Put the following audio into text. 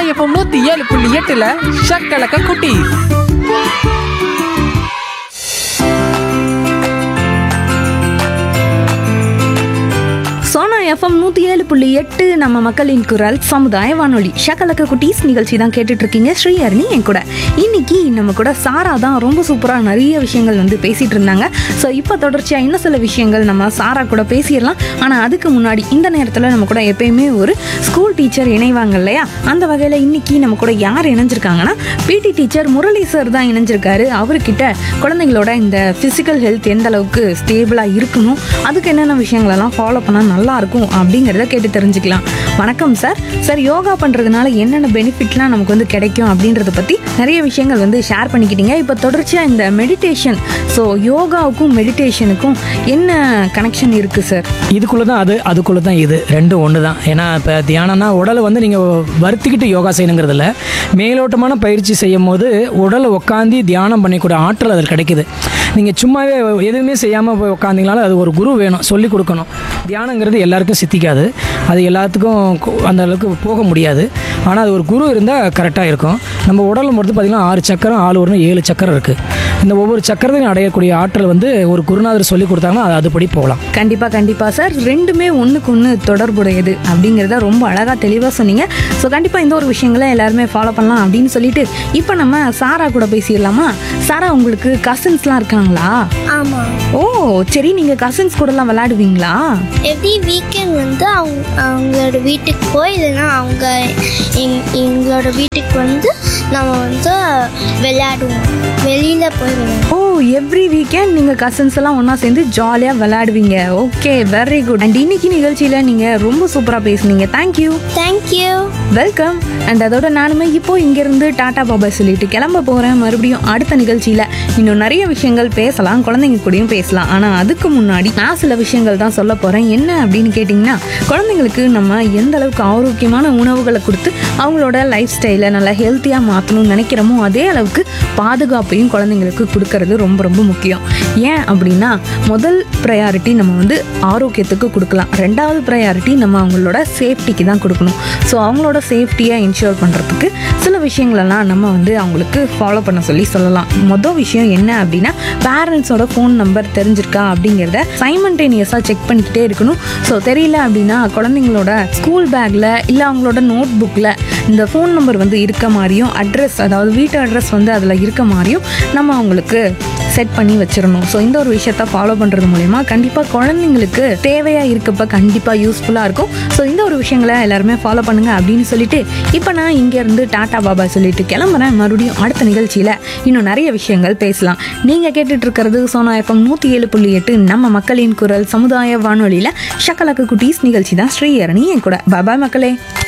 FM நூத்தி ஏழு புள்ளி எட்டுல ஷக்கலக்க குட்டி சோனா எஃப்எம் நூற்றி ஏழு புள்ளி எட்டு நம்ம மக்களின் குரல் சமுதாய வானொலி ஷக்கலக்க குட்டீஸ் நிகழ்ச்சி தான் கேட்டுட்டு இருக்கீங்க ஸ்ரீஹரணி என் கூட இன்னைக்கு நம்ம கூட சாரா தான் ரொம்ப சூப்பராக நிறைய விஷயங்கள் வந்து பேசிட்டு இருந்தாங்க ஸோ இப்போ தொடர்ச்சியாக இன்னும் சில விஷயங்கள் நம்ம சாரா கூட பேசிடலாம் ஆனால் அதுக்கு முன்னாடி இந்த நேரத்தில் நம்ம கூட எப்பயுமே ஒரு ஸ்கூல் டீச்சர் இணைவாங்க இல்லையா அந்த வகையில் இன்னைக்கு நம்ம கூட யார் இணைஞ்சிருக்காங்கன்னா பிடி டீச்சர் முரளி சார் தான் இணைஞ்சிருக்காரு அவர்கிட்ட குழந்தைங்களோட இந்த ஃபிசிக்கல் ஹெல்த் எந்த அளவுக்கு ஸ்டேபிளாக இருக்கணும் அதுக்கு என்னென்ன விஷயங்களெல்லாம் ஃபாலோ பண்ணால் நல்லா இருக்கும் அப்படிங்கிறத கேட்டு தெரிஞ்சுக்கலாம் வணக்கம் சார் சார் யோகா பண்ணுறதுனால என்னென்ன பெனிஃபிட்லாம் நமக்கு வந்து கிடைக்கும் அப்படின்றத பற்றி நிறைய விஷயங்கள் வந்து ஷேர் பண்ணிக்கிட்டீங்க இப்போ தொடர்ச்சியாக இந்த மெடிடேஷன் ஸோ யோகாவுக்கும் மெடிடேஷனுக்கும் என்ன கனெக்ஷன் இருக்குது சார் இதுக்குள்ளே தான் அது அதுக்குள்ளே தான் இது ரெண்டும் ஒன்று தான் ஏன்னா இப்போ தியானம்னா உடலை வந்து நீங்கள் வருத்திக்கிட்டு யோகா செய்யணுங்கிறதுல மேலோட்டமான பயிற்சி செய்யும் போது உடலை உட்காந்து தியானம் பண்ணிக்கூட ஆற்றல் அதில் கிடைக்குது நீங்கள் சும்மாவே எதுவுமே செய்யாமல் போய் உட்காந்திங்கனாலும் அது ஒரு குரு வேணும் சொல்லி கொடுக்கணும் தியானங்கிறது எல்லாருக்கும் சித்திக்காது அது எல்லாத்துக்கும் கு- அந்த அளவுக்கு போக முடியாது ஆனால் அது ஒரு குரு இருந்தால் கரெக்டாக இருக்கும் நம்ம உடலை பொறுத்து பார்த்திங்கன்னா ஆறு சக்கரம் ஆள் ஒன்று ஏழு சக்கரம் இருக்குது இந்த ஒவ்வொரு சக்கரத்தையும் அடையக்கூடிய ஆற்றல் வந்து ஒரு குருநாதர் சொல்லி கொடுத்தாங்கன்னா அது அதுபடி போகலாம் கண்டிப்பாக கண்டிப்பாக சார் ரெண்டுமே ஒன்றுக்கு ஒன்று தொடர்புடையது அப்படிங்கிறத ரொம்ப அழகாக தெளிவாக சொன்னீங்க ஸோ கண்டிப்பாக இந்த ஒரு விஷயங்களை எல்லாருமே ஃபாலோ பண்ணலாம் அப்படின்னு சொல்லிட்டு இப்போ நம்ம சாரா கூட பேசிடலாமா சாரா உங்களுக்கு கசின்ஸ்லாம் இருக்காங்களா ஆமாம் ஓ சரி நீங்கள் கசின்ஸ் கூடலாம் விளையாடுவீங்களா எவ்ரி வீக்கெண்ட் வந்து அவங்க அவங்களோட வீட்டுக்கு போய் இல்லைன்னா அவங்க எங் எங்களோட வீட்டுக்கு வந்து நம்ம வந்து விளையாடுவோம் வெளியில் போய் விளையாடுவோம் ஓ எவ்ரி வீக்கெண்ட் நீங்கள் கசின்ஸ் எல்லாம் ஒன்றா சேர்ந்து ஜாலியாக விளையாடுவீங்க ஓகே வெரி குட் அண்ட் இன்னைக்கு நிகழ்ச்சியில் நீங்கள் ரொம்ப சூப்பராக பேசுனீங்க தேங்க்யூ தேங்க்யூ வெல்கம் அண்ட் அதோட நானுமே இப்போ இங்கேருந்து டாடா பாபா சொல்லிட்டு கிளம்ப போகிறேன் மறுபடியும் அடுத்த நிகழ்ச்சியில் இன்னும் நிறைய விஷயங்கள் பேசலாம் குழந்தைங்க கூடயும் பேசலாம் ஆனால் அதுக்கு முன்னாடி நான் சில விஷயங்கள் தான் சொல்ல போகிறேன் என்ன அப்படின்னு கேட்டிங்கன்னா குழந்தைங்களுக்கு நம்ம எந்த அளவுக்கு ஆரோக்கியமான உணவுகளை கொடுத்து அவங்களோட லைஃப் ஸ்டைலை நல்லா ஹெல்த்தியாக மாற்றணும்னு நினைக்கிறோமோ அதே அளவுக்கு பாதுகாப்பையும் குழந்தைங்களுக்கு கொடுக்கறது ரொம்ப ரொம்ப முக்கியம் ஏன் அப்படின்னா முதல் ப்ரையாரிட்டி நம்ம வந்து ஆரோக்கியத்துக்கு கொடுக்கலாம் ரெண்டாவது ப்ரையாரிட்டி நம்ம அவங்களோட சேஃப்டிக்கு தான் கொடுக்கணும் ஸோ அவங்களோட சேஃப்டியை இன்ஷூர் பண்ணுறதுக்கு சில விஷயங்களெல்லாம் நம்ம வந்து அவங்களுக்கு ஃபாலோ பண்ண சொல்லி சொல்லலாம் மொதல் விஷயம் என்ன அப்படின்னா பேரண்ட்ஸோட ஃபோன் நம்பர் தெரிஞ்சிருக்கா அப்படிங்கிறத சைமன்டேனியஸாக செக் பண்ணிக்கிட்டே இருக்கணும் ஸோ தெரியல அப்படின்னா குழந்தைங்களோட ஸ்கூல் பேக்கில் இல்லை அவங்களோட நோட் புக்கில் இந்த ஃபோன் நம்பர் வந்து இருக்க மாதிரியும் அட்ரஸ் அதாவது வீட்டு அட்ரஸ் வந்து அதில் இருக்க மாதிரியும் நம்ம அவங்களுக்கு செட் பண்ணி வச்சிடணும் ஸோ இந்த ஒரு விஷயத்த ஃபாலோ பண்ணுறது மூலயமா கண்டிப்பாக குழந்தைங்களுக்கு தேவையாக இருக்கப்ப கண்டிப்பாக யூஸ்ஃபுல்லாக இருக்கும் ஸோ இந்த ஒரு விஷயங்களை எல்லாருமே ஃபாலோ பண்ணுங்க அப்படின்னு சொல்லிட்டு இப்போ நான் இங்கேருந்து டாடா பாபா சொல்லிட்டு கிளம்புறேன் மறுபடியும் அடுத்த நிகழ்ச்சியில் இன்னும் நிறைய விஷயங்கள் பேசலாம் நீங்கள் கேட்டுட்டு இருக்கிறது சோனா எஃப்எம் நூற்றி ஏழு புள்ளி எட்டு நம்ம மக்களின் குரல் சமுதாய வானொலியில் ஷக்கலக்கு குட்டீஸ் நிகழ்ச்சி தான் ஸ்ரீஹரணி என் கூட பாபாய் மக்களே